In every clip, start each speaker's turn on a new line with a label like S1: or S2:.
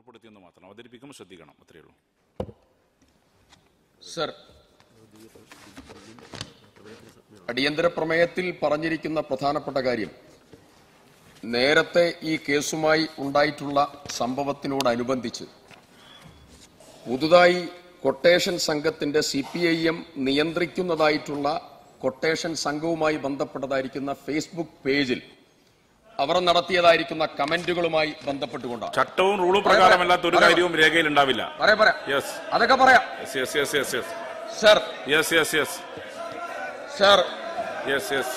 S1: ഓർമ്മപ്പെടുത്തിയെന്ന് മാത്രം അവതരിപ്പിക്കുമ്പോൾ ശ്രദ്ധിക്കണം അത്രയേ ഉള്ളൂ
S2: സർ അടിയന്തര പ്രമേയത്തിൽ പറഞ്ഞിരിക്കുന്ന പ്രധാനപ്പെട്ട കാര്യം നേരത്തെ ഈ കേസുമായി ഉണ്ടായിട്ടുള്ള സംഭവത്തിനോടനുബന്ധിച്ച് പുതുതായി കൊട്ടേഷൻ സംഘത്തിന്റെ സി പി ഐ എം നിയന്ത്രിക്കുന്നതായിട്ടുള്ള കൊട്ടേഷൻ സംഘവുമായി ബന്ധപ്പെട്ടതായിരിക്കുന്ന ഫേസ്ബുക്ക് പേജിൽ അവർ നടത്തിയതായിരിക്കുന്ന കമന്റുകളുമായി ബന്ധപ്പെട്ടുകൊണ്ടാണ്
S1: ചട്ടവും റൂളും പ്രകാരമല്ലാത്ത ഒരു കാര്യവും രേഖയിൽ ഉണ്ടാവില്ല
S2: പറയാം പറയാം
S1: യെസ്
S2: അതൊക്കെ പറയാം
S1: yes yes yes yes
S2: sir
S1: yes yes yes
S2: sir
S1: yes yes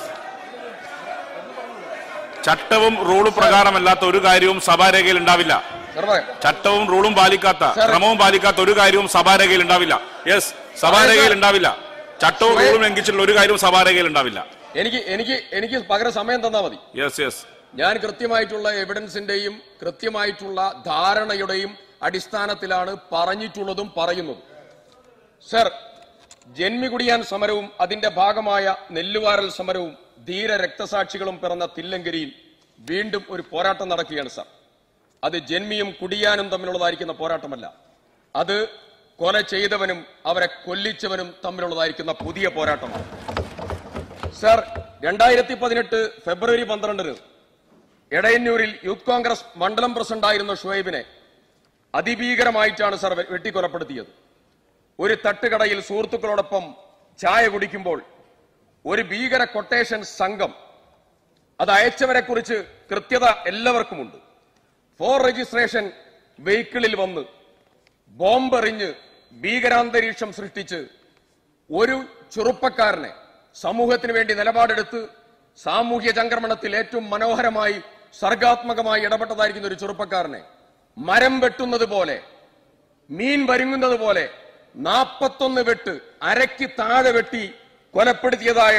S1: ചട്ടവും റൂളും പ്രകാരമല്ലാത്ത ഒരു കാര്യവും സഭാരേഖയിൽ ഉണ്ടാവില്ല
S2: സർ പറയാം
S1: ചട്ടവും റൂളും പാലിക്കാത്ത
S2: Sir.
S1: ക്രമവും പാലിക്കാത്ത ഒരു കാര്യവും സഭാരേഖയിൽ ഉണ്ടാവില്ല യെസ് സഭാരേഖയിൽ ഉണ്ടാവില്ല ചട്ടവും
S2: Sir.
S1: റൂളും ലംഘിച്ചിട്ടുള്ള ഒരു കാര്യവും സഭാരേഖയിൽ ഉണ്ടാവില്ല
S2: എനിക്ക് എനിക്ക് എനിക്ക് പകരം സമയം തന്നാ മതി
S1: യെസ് യെസ്
S2: ഞാൻ കൃത്യമായിട്ടുള്ള എവിഡൻസിന്റെയും കൃത്യമായിട്ടുള്ള ധാരണയുടെയും അടിസ്ഥാനത്തിലാണ് പറഞ്ഞിട്ടുള്ളതും പറയുന്നതും സർ ജന്മികുടിയാൻ സമരവും അതിന്റെ ഭാഗമായ നെല്ലുവാരൽ സമരവും ധീര രക്തസാക്ഷികളും പിറന്ന തില്ലങ്കരിയിൽ വീണ്ടും ഒരു പോരാട്ടം നടക്കുകയാണ് സർ അത് ജന്മിയും കുടിയാനും തമ്മിലുള്ളതായിരിക്കുന്ന പോരാട്ടമല്ല അത് കൊല ചെയ്തവനും അവരെ കൊല്ലിച്ചവനും തമ്മിലുള്ളതായിരിക്കുന്ന പുതിയ പോരാട്ടമാണ് സർ രണ്ടായിരത്തി പതിനെട്ട് ഫെബ്രുവരി പന്ത്രണ്ടിന് എടയന്നൂരിൽ യൂത്ത് കോൺഗ്രസ് മണ്ഡലം പ്രസിഡന്റായിരുന്ന ഷുഹൈബിനെ അതിഭീകരമായിട്ടാണ് സർ വെ- വെട്ടിക്കൊലപ്പെടുത്തിയത് ഒരു തട്ടുകടയിൽ സുഹൃത്തുക്കളോടൊപ്പം ചായ കുടിക്കുമ്പോൾ ഒരു ഭീകര കൊട്ടേഷൻ സംഘം അത് അയച്ചവരെ കുറിച്ച് കൃത്യത എല്ലാവർക്കുമുണ്ട് ഫോർ രജിസ്ട്രേഷൻ വെഹിക്കിളിൽ വന്ന് ബോംബെറിഞ്ഞ് ഭീകരാന്തരീക്ഷം സൃഷ്ടിച്ച് ഒരു ചെറുപ്പക്കാരനെ സമൂഹത്തിന് വേണ്ടി നിലപാടെടുത്ത് സാമൂഹ്യ ചംക്രമണത്തിൽ ഏറ്റവും മനോഹരമായി സർഗാത്മകമായി ഇടപെട്ടതായിരിക്കുന്ന ഒരു ചെറുപ്പക്കാരനെ മരം വെട്ടുന്നത് പോലെ മീൻ വരുങ്ങുന്നത് പോലെ നാപ്പത്തൊന്ന് വെട്ട് അരയ്ക്ക് താഴെ വെട്ടി കൊലപ്പെടുത്തിയതായ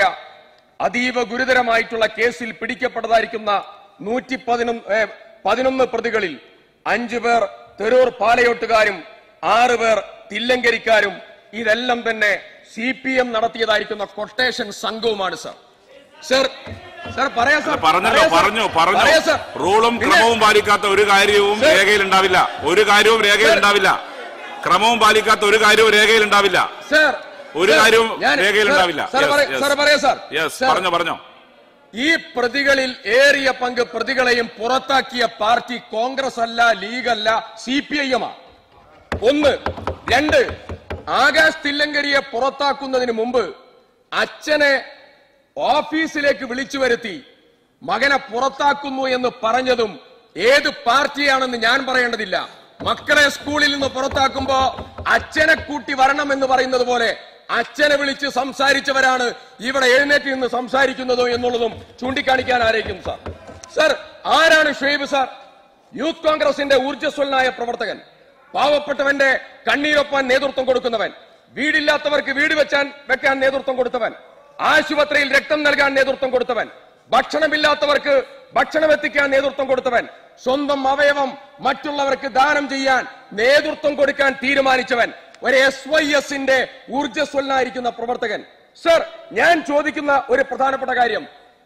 S2: അതീവ ഗുരുതരമായിട്ടുള്ള കേസിൽ പിടിക്കപ്പെട്ടതായിരിക്കുന്ന നൂറ്റി പതിനൊന്ന് പതിനൊന്ന് പ്രതികളിൽ അഞ്ചു പേർ തെരൂർ പാലയോട്ടുകാരും ആറ് പേർ തില്ലങ്കരിക്കാരും ഇതെല്ലാം തന്നെ സി പി എം നടത്തിയതായിരിക്കുന്ന കൊട്ടേഷൻ സംഘവുമാണ് സർ സർ സർ പറയാ സർ
S1: പറഞ്ഞല്ലോ
S2: പറയാ സർ.
S1: പറഞ്ഞു പറഞ്ഞു
S2: പറയാ സർ.
S1: റൂളും
S2: പിന്നെ-
S1: ക്രമവും പാലിക്കാത്ത ഒരു കാര്യവും
S2: Sir.
S1: രേഖയിൽ ഉണ്ടാവില്ല ഒരു കാര്യവും രേഖയിൽ
S2: Sir.
S1: ഉണ്ടാവില്ല ക്രമവും പാലിക്കാത്ത ഒരു കാര്യവും രേഖയിൽ ഉണ്ടാവില്ല
S2: സർ
S1: ഒരു
S2: സർ,
S1: കാര്യവും
S2: ഞാൻ-
S1: രേഖയിൽ
S2: സർ,
S1: ഉണ്ടാവില്ല.
S2: സർ
S1: Yes,
S2: പറയ-
S1: yes.
S2: സർ പറയാ സർ
S1: യെസ്
S2: സർ,
S1: പറഞ്ഞോ പറഞ്ഞോ
S2: ഈ പ്രതികളിൽ ഏറിയ പങ്ക് പ്രതികളെയും പുറത്താക്കിയ പാർട്ടി കോൺഗ്രസ് അല്ല ലീഗ് അല്ല സി പി ഐ എം ഒന്ന് രണ്ട് ആകാശ് തില്ലങ്കരിയെ പുറത്താക്കുന്നതിന് മുമ്പ് അച്ഛനെ ഓഫീസിലേക്ക് വിളിച്ചു വരുത്തി മകനെ പുറത്താക്കുന്നു എന്ന് പറഞ്ഞതും ഏത് പാർട്ടിയാണെന്ന് ഞാൻ പറയേണ്ടതില്ല മക്കളെ സ്കൂളിൽ നിന്ന് പുറത്താക്കുമ്പോ അച്ഛനെ കൂട്ടി വരണം എന്ന് പറയുന്നത് പോലെ അച്ഛനെ വിളിച്ച് സംസാരിച്ചവരാണ് ഇവിടെ എഴുന്നേറ്റ് നിന്ന് സംസാരിക്കുന്നതോ എന്നുള്ളതും ചൂണ്ടിക്കാണിക്കാൻ ആരേക്കും സാർ സാർ ആരാണ് ഷുഹൈബ് സാർ യൂത്ത് കോൺഗ്രസിന്റെ ഊർജ്ജസ്വലനായ പ്രവർത്തകൻ പാവപ്പെട്ടവന്റെ കണ്ണീരൊപ്പാൻ നേതൃത്വം കൊടുക്കുന്നവൻ വീടില്ലാത്തവർക്ക് വീട് വെച്ചാൻ വെക്കാൻ നേതൃത്വം കൊടുത്തവൻ ആശുപത്രിയിൽ രക്തം നൽകാൻ നേതൃത്വം കൊടുത്തവൻ ഭക്ഷണമില്ലാത്തവർക്ക് ഭക്ഷണം എത്തിക്കാൻ നേതൃത്വം കൊടുത്തവൻ സ്വന്തം അവയവം മറ്റുള്ളവർക്ക് ദാനം ചെയ്യാൻ നേതൃത്വം കൊടുക്കാൻ തീരുമാനിച്ചവൻ ഒരു എസ് വൈ എസിന്റെ ഊർജ്ജസ്വലനായിരിക്കുന്ന പ്രവർത്തകൻ സർ ഞാൻ ചോദിക്കുന്ന ഒരു പ്രധാനപ്പെട്ട കാര്യം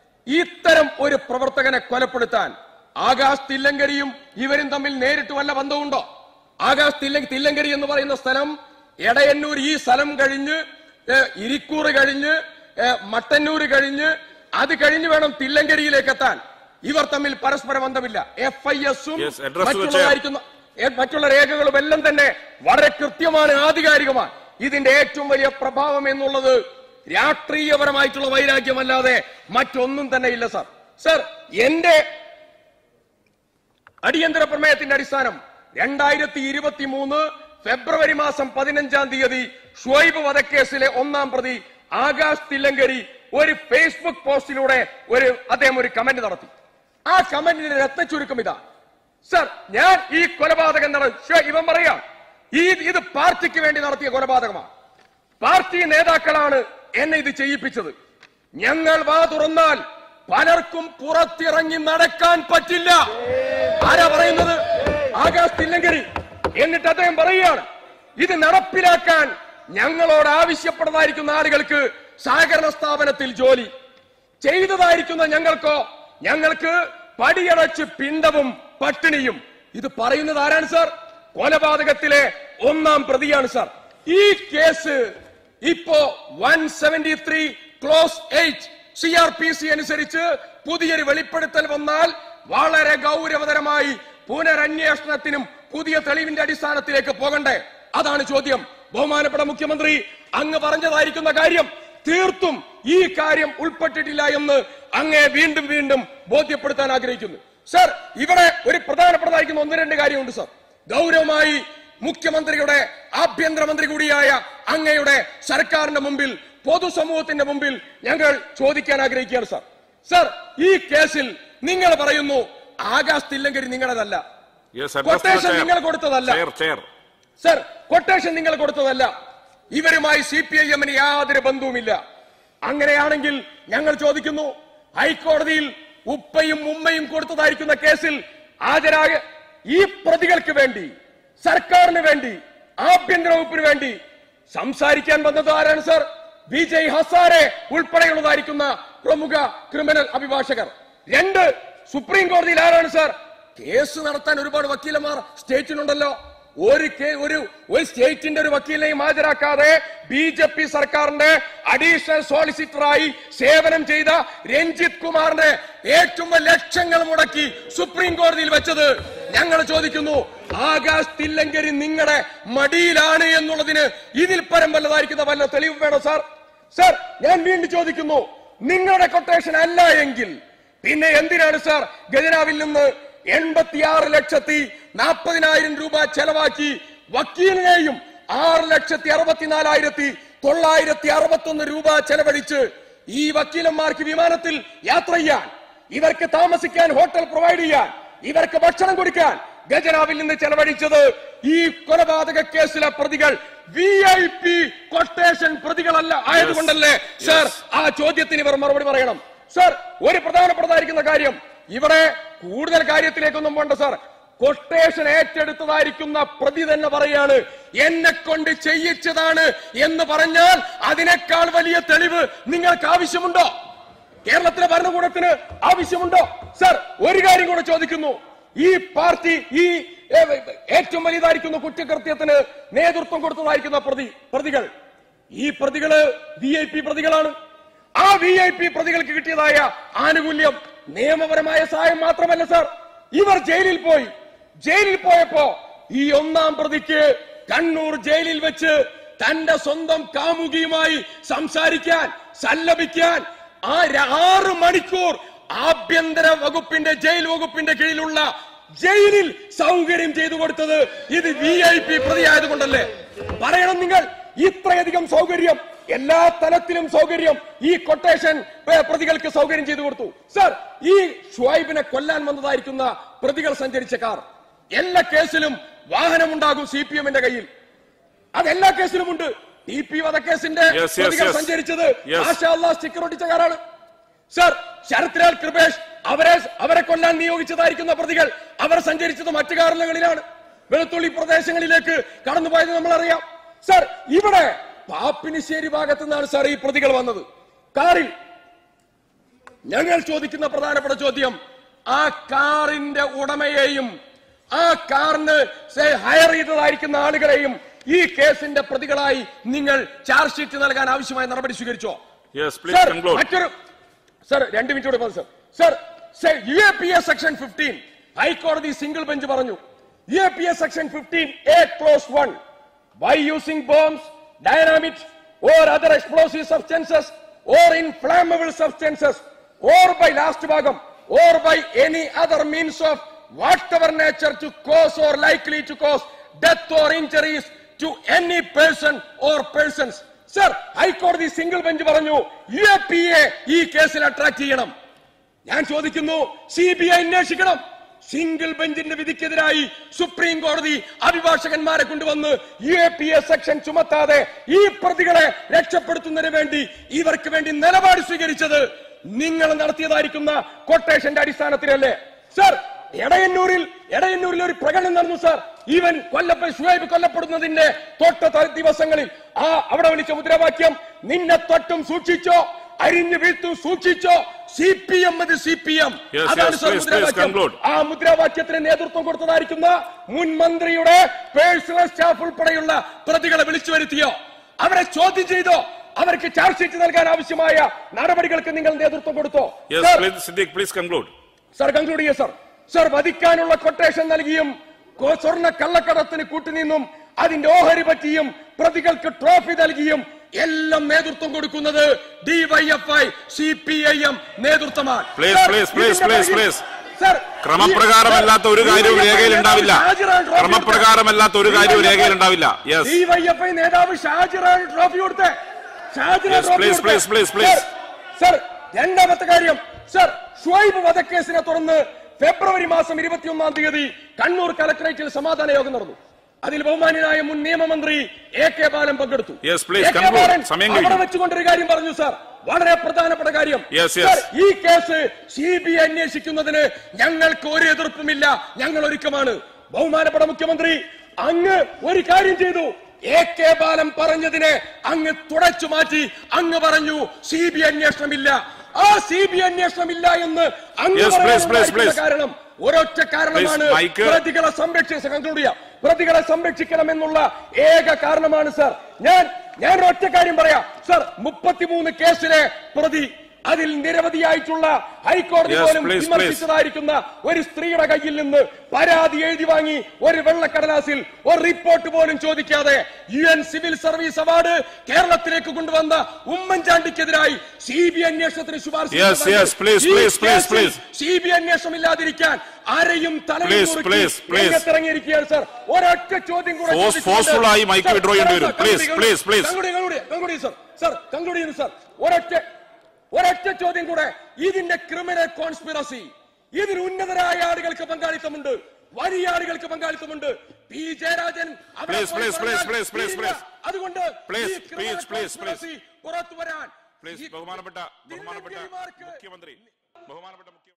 S2: ഇത്തരം ഒരു പ്രവർത്തകനെ കൊലപ്പെടുത്താൻ ആകാശ് തില്ലങ്കരിയും ഇവരും തമ്മിൽ നേരിട്ട് വല്ല ബന്ധമുണ്ടോ ആകാശ് തില്ല തില്ലങ്കരി എന്ന് പറയുന്ന സ്ഥലം എടയന്നൂർ ഈ സ്ഥലം കഴിഞ്ഞ് ഏ, ഇരിക്കൂർ കഴിഞ്ഞ് ഏ, മട്ടന്നൂർ കഴിഞ്ഞ് അത് കഴിഞ്ഞ് വേണം തില്ലങ്കരിയിലേക്ക് എത്താൻ ഇവർ തമ്മിൽ പരസ്പര ബന്ധമില്ല എഫ് ഐ എസും
S1: Yes, address to the
S2: മറ്റുള്ളതായിരിക്കുന്ന ഏ, മറ്റുള്ള രേഖകളും എല്ലാം തന്നെ വളരെ കൃത്യമാണ് ആധികാരികമാണ് ഇതിന്റെ ഏറ്റവും വലിയ പ്രഭാവം എന്നുള്ളത് രാഷ്ട്രീയപരമായിട്ടുള്ള വൈരാഗ്യമല്ലാതെ മറ്റൊന്നും തന്നെ ഇല്ല സർ സർ എന്റെ അടിയന്തര പ്രമേയത്തിന്റെ അടിസ്ഥാനം രണ്ടായിരത്തി ഇരുപത്തി മൂന്ന് ഫെബ്രുവരി മാസം പതിനഞ്ചാം തീയതി ഷുഹൈബ് വധക്കേസിലെ ഒന്നാം പ്രതി ആകാശ് തില്ലങ്കരി ഒരു ഫേസ്ബുക്ക് പോസ്റ്റിലൂടെ ഒരു അദ്ദേഹം ഒരു കമന്റ് നടത്തി ആ കമന്റിന്റെ രത്നച്ചുരുക്കം ഇതാ സർ ഞാൻ ഈ കൊലപാതകം നട ശ്ശേ, ഇവൻ പറയാം ഈ ഇത് പാർട്ടിക്ക് വേണ്ടി നടത്തിയ കൊലപാതകമാണ് പാർട്ടി നേതാക്കളാണ് എന്നെ ഇത് ചെയ്യിപ്പിച്ചത് ഞങ്ങൾ വാ തുറന്നാൽ പലർക്കും പുറത്തിറങ്ങി നടക്കാൻ പറ്റില്ല ആരാ പറയുന്നത് ആകാശ് തില്ലങ്കരി എന്നിട്ട് അദ്ദേഹം പറയുകയാണ് ഇത് നടപ്പിലാക്കാൻ ഞങ്ങളോട് ആവശ്യപ്പെടുന്നതായിരിക്കുന്ന ആളുകൾക്ക് സഹകരണ സ്ഥാപനത്തിൽ ജോലി ചെയ്തതായിരിക്കുന്ന ഞങ്ങൾക്കോ ഞങ്ങൾക്ക് പടിയടച്ച് പിണ്ടവും പട്ടിണിയും ഇത് പറയുന്നത് ആരാണ് സാർ കൊലപാതകത്തിലെ ഒന്നാം പ്രതിയാണ് സാർ ഈ കേസ് ഇപ്പോ one seventy three clause eight C R P C അനുസരിച്ച് പുതിയൊരു വെളിപ്പെടുത്തൽ വന്നാൽ വളരെ ഗൗരവതരമായി പുനരന്വേഷണത്തിനും പുതിയ തെളിവിന്റെ അടിസ്ഥാനത്തിലേക്ക് പോകണ്ടേ അതാണ് ചോദ്യം ബഹുമാനപ്പെട്ട മുഖ്യമന്ത്രി അങ്ങ് പറഞ്ഞതായിരിക്കുന്ന കാര്യം തീർത്തും ഈ കാര്യം ഉൾപ്പെട്ടിട്ടില്ല എന്ന് അങ്ങേ വീണ്ടും വീണ്ടും ബോധ്യപ്പെടുത്താൻ ആഗ്രഹിക്കുന്നു സർ ഇവിടെ ഒരു പ്രധാനപ്പെട്ടതായിരിക്കുന്ന ഒന്ന് രണ്ട് കാര്യമുണ്ട് സർ ഗൗരവമായി മുഖ്യമന്ത്രിയുടെ ആഭ്യന്തരമന്ത്രി കൂടിയായ അങ്ങയുടെ സർക്കാരിന്റെ മുമ്പിൽ പൊതുസമൂഹത്തിന്റെ മുമ്പിൽ ഞങ്ങൾ ചോദിക്കാൻ ആഗ്രഹിക്കുകയാണ് സർ സർ ഈ കേസിൽ നിങ്ങൾ പറയുന്നു Akash Thillankeri നിങ്ങളതല്ല
S1: Yes,
S2: Quotation
S1: chair.
S2: നിങ്ങൾ കൊടുത്തതല്ല.
S1: Chair, chair.
S2: സർ കൊട്ടേഷൻ നിങ്ങൾ കൊടുത്തതല്ല ഇവരുമായി സി പി ഐ എമ്മിന് യാതൊരു ബന്ധവുമില്ല അങ്ങനെയാണെങ്കിൽ ഞങ്ങൾ ചോദിക്കുന്നു ഹൈക്കോടതിയിൽ ഉപ്പയും ഉമ്മയും കൊടുത്തതായിരിക്കുന്ന കേസിൽ ഹാജരാക ഈ പ്രതികൾക്ക് വേണ്ടി സർക്കാരിന് വേണ്ടി ആഭ്യന്തര വകുപ്പിന് വേണ്ടി സംസാരിക്കാൻ വന്നത് ആരാണ് സർ വിജയ് ഹസാരെ ഉൾപ്പെടെയുള്ളതായിരിക്കുന്ന പ്രമുഖ ക്രിമിനൽ അഭിഭാഷകർ രണ്ട് സുപ്രീം കോടതിയിൽ ആരാണ് സർ കേസ് നടത്താൻ ഒരുപാട് വക്കീലന്മാർ സ്റ്റേറ്റിനുണ്ടല്ലോ ഒരു കേ- ഒരു ഒരു സ്റ്റേറ്റിന്റെ ഒരു വക്കീലിനെയും ഹാജരാക്കാതെ ബി ജെ പി സർക്കാരിന്റെ അഡീഷണൽ സോളിസിറ്ററായി സേവനം ചെയ്ത രഞ്ജിത് കുമാറിന്റെ ഏറ്റവും വലിയ ലക്ഷങ്ങൾ മുടക്കി സുപ്രീം കോടതിയിൽ വെച്ചത് ഞങ്ങൾ ചോദിക്കുന്നു ആകാശ് തില്ലങ്കരി നിങ്ങളുടെ മടിയിലാണ് എന്നുള്ളതിന് ഇതിൽ പരം വല്ലതായിരിക്കുന്ന വല്ല തെളിവ് വേണോ സാർ സാർ ഞാൻ വീണ്ടും ചോദിക്കുന്നു നിങ്ങളുടെ കൊട്ടേഷൻ അല്ല എങ്കിൽ പിന്നെ എന്തിനാണ് സാർ ഖജനാവിൽ നിന്ന് എൺപത്തിയാറ് ലക്ഷത്തി നാൽപ്പതിനായിരം രൂപ ചെലവാക്കി വക്കീലിനെയും ആറ് ലക്ഷത്തി അറുപത്തിനാലായിരത്തി തൊള്ളായിരത്തി അറുപത്തൊന്ന് രൂപ ചെലവഴിച്ച് ഈ വക്കീലന്മാർക്ക് വിമാനത്തിൽ യാത്ര ചെയ്യാൻ ഇവർക്ക് താമസിക്കാൻ ഹോട്ടൽ പ്രൊവൈഡ് ചെയ്യാൻ ഇവർക്ക് ഭക്ഷണം കൊടുക്കാൻ ഖജനാവിൽ നിന്ന് ചെലവഴിച്ചത് ഈ കൊലപാതക കേസിലെ പ്രതികൾ വി ഐ പി കൊട്ടേഷൻ പ്രതികളല്ല ആയതുകൊണ്ടല്ലേ സർ ആ ചോദ്യത്തിന് ഇവർ മറുപടി പറയണം സർ ഒരു പ്രധാനപ്പെട്ടതായിരിക്കുന്ന കാര്യം ഇവിടെ കൂടുതൽ കാര്യത്തിലേക്കൊന്നും പോണ്ട സാർ കൊട്ടേഷൻ ഏറ്റെടുത്തതായിരിക്കുന്ന പ്രതി തന്നെ പറയാണ് എന്നെ കൊണ്ട് ചെയ്യിച്ചതാണ് എന്ന് പറഞ്ഞാൽ അതിനേക്കാൾ വലിയ തെളിവ് നിങ്ങൾക്ക് ആവശ്യമുണ്ടോ കേരളത്തിലെ ഭരണകൂടത്തിന് ആവശ്യമുണ്ടോ സർ ഒരു കാര്യം കൂടെ ചോദിക്കുന്നു ഈ പാർട്ടി ഈ ഏ, ഏറ്റവും വലിയതായിരിക്കുന്ന കുറ്റകൃത്യത്തിന് നേതൃത്വം കൊടുത്തതായിരിക്കുന്ന പ്രതി പ്രതികൾ ഈ പ്രതികള് വി ഐ പി പ്രതികളാണ് ആ വി ഐ പി പ്രതികൾക്ക് കിട്ടിയതായ ആനുകൂല്യം നിയമപരമായ സഹായം മാത്രമല്ല സർ ഇവർ ജയിലിൽ പോയി ജയിലിൽ പോയപ്പോ ഈ ഒന്നാം പ്രതിക്ക് കണ്ണൂർ ജയിലിൽ വെച്ച് തന്റെ സ്വന്തം കാമുകിയുമായി സംസാരിക്കാൻ സല്ലപിക്കാൻ ആ ര- ആറ് മണിക്കൂർ ആഭ്യന്തര വകുപ്പിന്റെ ജയിൽ വകുപ്പിന്റെ കീഴിലുള്ള ജയിലിൽ സൗകര്യം ചെയ്തു കൊടുത്തത് ഇത് വി ഐ പി പ്രതിയായതുകൊണ്ടല്ലേ പറയണം നിങ്ങൾ ഇത്രയധികം സൗകര്യം എല്ലാ തലത്തിലും സൗകര്യം ഈ കൊട്ടേഷൻ ഏ, പ്രതികൾക്ക് സൗകര്യം ചെയ്തു കൊടുത്തു സർ ഈ ഷുഹൈബിനെ കൊല്ലാൻ വന്നതായിരിക്കുന്ന പ്രതികൾ സഞ്ചരിച്ച കാർ എല്ലാ കേസിലും വാഹനമുണ്ടാകും സി പി എമ്മിന്റെ കയ്യിൽ അത് എല്ലാ കേസിലും ഉണ്ട് ടി പി വധക്കേസിന്റെ
S1: Yes, yes,
S2: പ്രതികൾ
S1: yes.
S2: സഞ്ചരിച്ചത്
S1: Yes.
S2: മാഷാ സ്റ്റിക്കർ ഒട്ടിച്ച കാറാണ് സർ ശരത്ലാൽ കൃപേഷ് അവരെ അവരെ കൊല്ലാൻ നിയോഗിച്ചതായിരിക്കുന്ന പ്രതികൾ അവർ സഞ്ചരിച്ചത് മറ്റു കാരണങ്ങളിലാണ് വെളുത്തുള്ളി പ്രദേശങ്ങളിലേക്ക് കടന്നുപോയത് നമ്മൾ അറിയാം സർ ഇവിടെ പാപ്പിനിശ്ശേരി ഭാഗത്തു നിന്നാണ് സാർ ഈ പ്രതികൾ വന്നത് കാറിൽ ഞങ്ങൾ ചോദിക്കുന്ന പ്രധാനപ്പെട്ട ചോദ്യം ആ കാറിന്റെ ഉടമയെയും ആ കാറിന് സെ- ഹയർ ചെയ്തതായിരിക്കുന്ന ആളുകളെയും ഈ കേസിന്റെ പ്രതികളായി നിങ്ങൾ ചാർജ് ഷീറ്റ് നൽകാൻ ആവശ്യമായ നടപടി സ്വീകരിച്ചോ
S1: Yes, please
S2: സർ
S1: conclude.
S2: മറ്റൊരു സർ രണ്ട് മിനിറ്റ് കൂടെ sir sir U A P S section fifteen ഹൈക്കോടതി സിംഗിൾ ബെഞ്ച് പറഞ്ഞു U A P S section fifteen A clause one by using bombs, dynamite, or other explosive substances, or inflammable substances, or by last ഭാഗം, or by any other means of whatever nature to cause or likely to cause death or injuries to any person or persons. Sir ഹൈക്കോടതി single bench പറഞ്ഞു U A P A ഈ കേസിൽ attract ചെയ്യണം ഞാൻ ചോദിക്കുന്നു C B I അന്വേഷിക്കണം single ബെഞ്ചിന്റെ വിധിക്കെതിരായി സുപ്രീം കോടതി അഭിഭാഷകന്മാരെ കൊണ്ടുവന്ന് U A P A section ചുമത്താതെ ഈ പ്രതികളെ രക്ഷപ്പെടുത്തുന്നതിന് വേണ്ടി ഇവർക്ക് വേണ്ടി നിലപാട് സ്വീകരിച്ചത് നിങ്ങൾ നടത്തിയതായിരിക്കുന്ന കൊട്ടേഷന്റെ അടിസ്ഥാനത്തിലല്ലേ സർ എടയന്നൂരിൽ എടയന്നൂരിൽ ഒരു പ്രകടനം നടന്നു സാർ ഈവൻ കൊല്ലപ്പ ഷുഹൈബ് കൊല്ലപ്പെടുന്നതിന്റെ തൊട്ട ത- ദിവസങ്ങളിൽ ആ അവിടെ വിളിച്ച മുദ്രാവാക്യം നിന്നെ തൊട്ടും സൂക്ഷിച്ചോ അരിഞ്ഞു വീഴ്ത്തും സൂക്ഷിച്ചോ സി പി എം അത് സി പി എം
S1: Yes,
S2: അതാണ്
S1: yes,
S2: സർ
S1: please, please
S2: മുദ്രാവാക്യം
S1: conclude.
S2: ആ മുദ്രാവാക്യത്തിന് നേതൃത്വം കൊടുത്തതായിരിക്കുന്ന മുൻ മന്ത്രിയുടെ പേഴ്സണൽ സ്റ്റാഫ് ഉൾപ്പെടെയുള്ള പ്രതികളെ വിളിച്ചു വരുത്തിയോ അവരെ ചോദ്യം ചെയ്തോ അവർക്ക് ചാർജ് ഷീറ്റ് നൽകാൻ ആവശ്യമായ നടപടികൾക്ക് നിങ്ങൾ നേതൃത്വം കൊടുത്തോ
S1: yes
S2: sir,
S1: please Siddique please conclude
S2: sir conclude ചെയ്യ സർ സർ വധിക്കാനുള്ള കൊട്ടേഷൻ നൽകിയും കൊ- സ്വർണ്ണ കള്ളക്കടത്തിന് കൂട്ടുനിന്നും അതിന്റെ ഓഹരി പറ്റിയും പ്രതികൾക്ക് ട്രോഫി നൽകിയും എല്ലാം നേതൃത്വം കൊടുക്കുന്നത് DYFI C P I M നേതൃത്വമാണ്
S1: Please,
S2: സർ,
S1: please, please,
S2: ഇതിന്റെ
S1: please,
S2: പിറകിൽ-
S1: please.
S2: സർ,
S1: ക്രമപ്രകാരമല്ലാത്ത ഒരു
S2: ഈ-
S1: കാര്യവും
S2: DYFI
S1: രേഖയിൽ ഉണ്ടാവില്ല
S2: നേതാവ് ഷാജിറാൻ ട്രോഫി
S1: ക്രമപ്രകാരമല്ലാത്ത ഒരു കാര്യവും
S2: കൊടുത്തേ.
S1: രേഖയിൽ ഉണ്ടാവില്ല യെസ്
S2: ഡിവൈഎഫ്ഐ നേതാവ് ഷാജിറാൻ ട്രോഫി കൊടുത്തേ ഷാജിറാൻ
S1: Yes,
S2: ട്രോഫി
S1: please,
S2: കൊടുത്തേ.
S1: please, please, please.
S2: Sir, sir രണ്ടാമത്തെ കാര്യം സർ ഷുഐബ് വധക്കേസിനെ തുടർന്ന് ഫെബ്രുവരി മാസം ഇരുപത്തിയൊന്നാം തീയതി കണ്ണൂർ കലക്ടറേറ്റിൽ സമാധാന യോഗം നടന്നു അതിൽ ബഹുമാന്യനായ മുൻ നിയമമന്ത്രി എ കെ ബാലൻ പങ്കെടുത്തു
S1: Yes, please,
S2: A K
S1: conclude.
S2: Balan
S1: സമയം
S2: അവിടെ
S1: കഴിഞ്ഞു.
S2: വെച്ചുകൊണ്ടൊരു കാര്യം പറഞ്ഞു സാർ വളരെ പ്രധാനപ്പെട്ട കാര്യം
S1: Yes, yes.
S2: സർ, ഈ കേസ് സി ബി ഐ അന്വേഷിക്കുന്നതിന് ഞങ്ങൾക്ക് ഒരു എതിർപ്പുമില്ല ഞങ്ങൾ ഒരുക്കമാണ് ബഹുമാനപ്പെട്ട മുഖ്യമന്ത്രി അങ്ങ് ഒരു കാര്യം ചെയ്തു എ കെ ബാലൻ പറഞ്ഞതിനെ അങ്ങ് തുടച്ചു മാറ്റി അങ്ങ് പറഞ്ഞു സി ബി അന്വേഷണമില്ല ആ സി ബി അന്വേഷണമില്ല എന്ന് അങ്ങ്
S1: Yes, please, please,
S2: പറയാനുണ്ടായിരിക്കുന്ന
S1: please.
S2: കാരണം ഒരൊറ്റ കാരണമാണ്
S1: Please, mic.
S2: പ്രതികളെ സംരക്ഷിച്ച കൺക്ലൂഡ് ചെയ്യാം പ്രതികളെ സംരക്ഷിക്കണമെന്നുള്ള ഏക കാരണമാണ് സർ ഞാൻ ഞാൻ ഒറ്റ കാര്യം പറയാം സർ മുപ്പത്തിമൂന്ന് കേസിലെ പ്രതി അതിൽ നിരവധിയായിട്ടുള്ള ഹൈക്കോടതി
S1: Yes,
S2: പോലും
S1: please,
S2: വിമർശിച്ചതായിരിക്കുന്ന ഒരു സ്ത്രീയുടെ കയ്യിൽ നിന്ന് പരാതി എഴുതി വാങ്ങി ഒരു വെള്ളക്കടലാസിൽ ഒരു റിപ്പോർട്ട് പോലും ചോദിക്കാതെ U N civil service award കേരളത്തിലേക്ക് കൊണ്ടുവന്ന ഉമ്മൻചാണ്ടിക്കെതിരായി സി ബി അന്വേഷണത്തിന് ശുപാർശ
S1: Yes,
S2: ചെയ്തതായി.
S1: yes, please,
S2: ഈ
S1: please, please,
S2: കേസിൽ
S1: please.
S2: സി ബി അന്വേഷണം ഇല്ലാതിരിക്കാൻ ആരെയും
S1: Please, please, please.
S2: ഇറങ്ങിയിരിക്കുകയാണ് സാർ ഒരൊറ്റ ചോദ്യം കൂടെ
S1: Force-
S2: ചോദിച്ചുകൊണ്ട്
S1: forceful ആയി mic
S2: സർ,
S1: withdraw ചെയ്യേണ്ടി വരും.
S2: Sir,
S1: Please,
S2: conclude,
S1: please, please.
S2: conclude, conclude, conclude, sir sir conclude ചെയ്യുന്നു സർ ഒരൊറ്റ ഒരൊറ്റ ചോദ്യം കൂടെ ഇതിന്റെ ക്രിമിനൽ കോൺസ്പിറസി ഇതിൽ ഉന്നതരായ ആളുകൾക്ക് പങ്കാളിത്തമുണ്ട് വലിയ ആളുകൾക്ക് പങ്കാളിത്തമുണ്ട് പി ജയരാജൻ അവിടെ
S1: Please,
S2: പോയി
S1: please, please,
S2: പറഞ്ഞാൽ
S1: please, please,
S2: തീരില്ല.
S1: please.
S2: അതുകൊണ്ട്
S1: Please,
S2: ഈ criminal
S1: please, please, please.
S2: conspiracy പുറത്തു വരാൻ
S1: പ്ലീസ്
S2: ഈ-
S1: ബഹുമാനപ്പെട്ട ബഹുമാനപ്പെട്ട
S2: നിരവധിമാർക്ക്
S1: മുഖ്യമന്ത്രി ബഹുമാനപ്പെട്ട മുഖ്യമന്ത്രി